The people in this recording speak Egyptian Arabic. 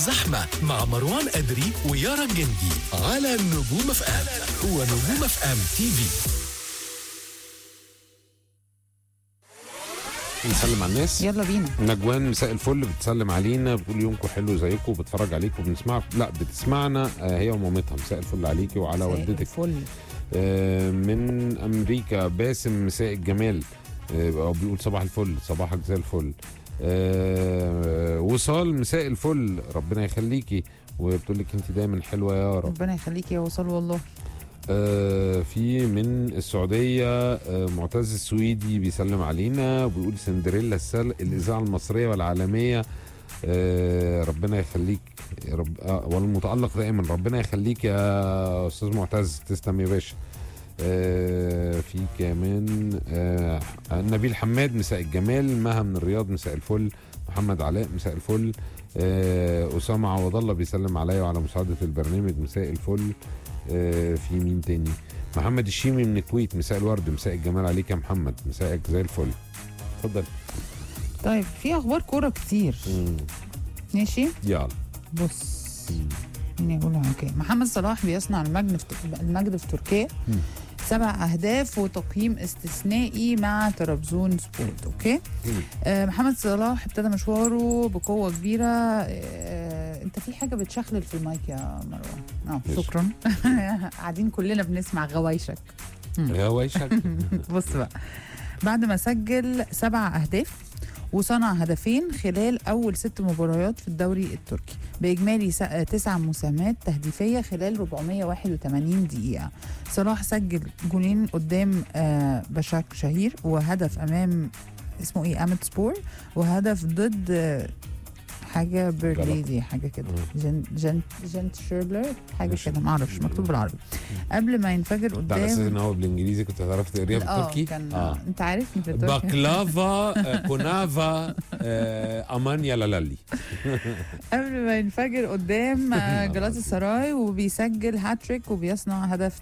الزحمة مع مروان أدري ويارا الجندي على نجوم اف ام ونجوم اف ام تي في نسلم على الناس يلا بينا نجوان مساء الفل بتسلم علينا بتقول يومكم حلو زيكم بتفرج عليكم وبنسمعك لا بتسمعنا آه، هي ومامتها مساء الفل عليكي وعلى والدتك فل آه، من امريكا باسم مساء الجمال آه، أو بيقول صباح الفل صباحك زي الفل آه، وصال مساء الفل ربنا يخليكي وبتقول لك انت دايما حلوه يا رب ربنا يخليك يا وصال والله آه، في من السعوديه آه، معتز السويدي بيسلم علينا وبيقول سندريلا السل الاذاعه المصريه والعالميه آه، ربنا يخليك يا رب آه، والمتالق دائما ربنا يخليك يا استاذ معتز تسلم يا باشا آه، في كمان آه، نبيل حماد مساء الجمال مها من الرياض مساء الفل محمد علاء مساء الفل آه، اسامه عوض الله بيسلم عليا وعلى مساعده البرنامج مساء الفل آه، في مين تاني محمد الشيمي من الكويت مساء الورد مساء الجمال عليك يا محمد مساءك زي الفل اتفضل طيب في اخبار كوره كتير مم. ماشي يلا بص مين يقولها اوكي محمد صلاح بيصنع المجد في المجد في تركيا مم. سبع اهداف وتقييم استثنائي مع طرابزون سبورت اوكي مم. آه محمد صلاح ابتدى مشواره بقوه كبيره آه انت في حاجه بتشخلل في المايك يا مروان اه ماشي. شكرا قاعدين كلنا بنسمع غوايشك يا ويشك بص بقى بعد ما سجل سبع أهداف وصنع هدفين خلال أول ست مباريات في الدوري التركي بإجمالي س- تسع مساهمات تهديفية خلال 481 دقيقة صلاح سجل جولين قدام آه، بشاك شهير وهدف أمام اسمه ايه امت سبور وهدف ضد آه، حاجه بيرليدي حاجه كده جن جن جنت شيرلر حاجه ماشي. كده ما اعرفش مكتوب بالعربي قبل ما ينفجر ده على اساس قدام ان هو بالانجليزي كنت هتعرف تقريها اه بالتركي كان اه انت عارفني في التركي بكلافا آه، كنافا آه، امان يا لالي قبل ما ينفجر قدام آه، جلاتا سراي وبيسجل هاتريك وبيصنع هدف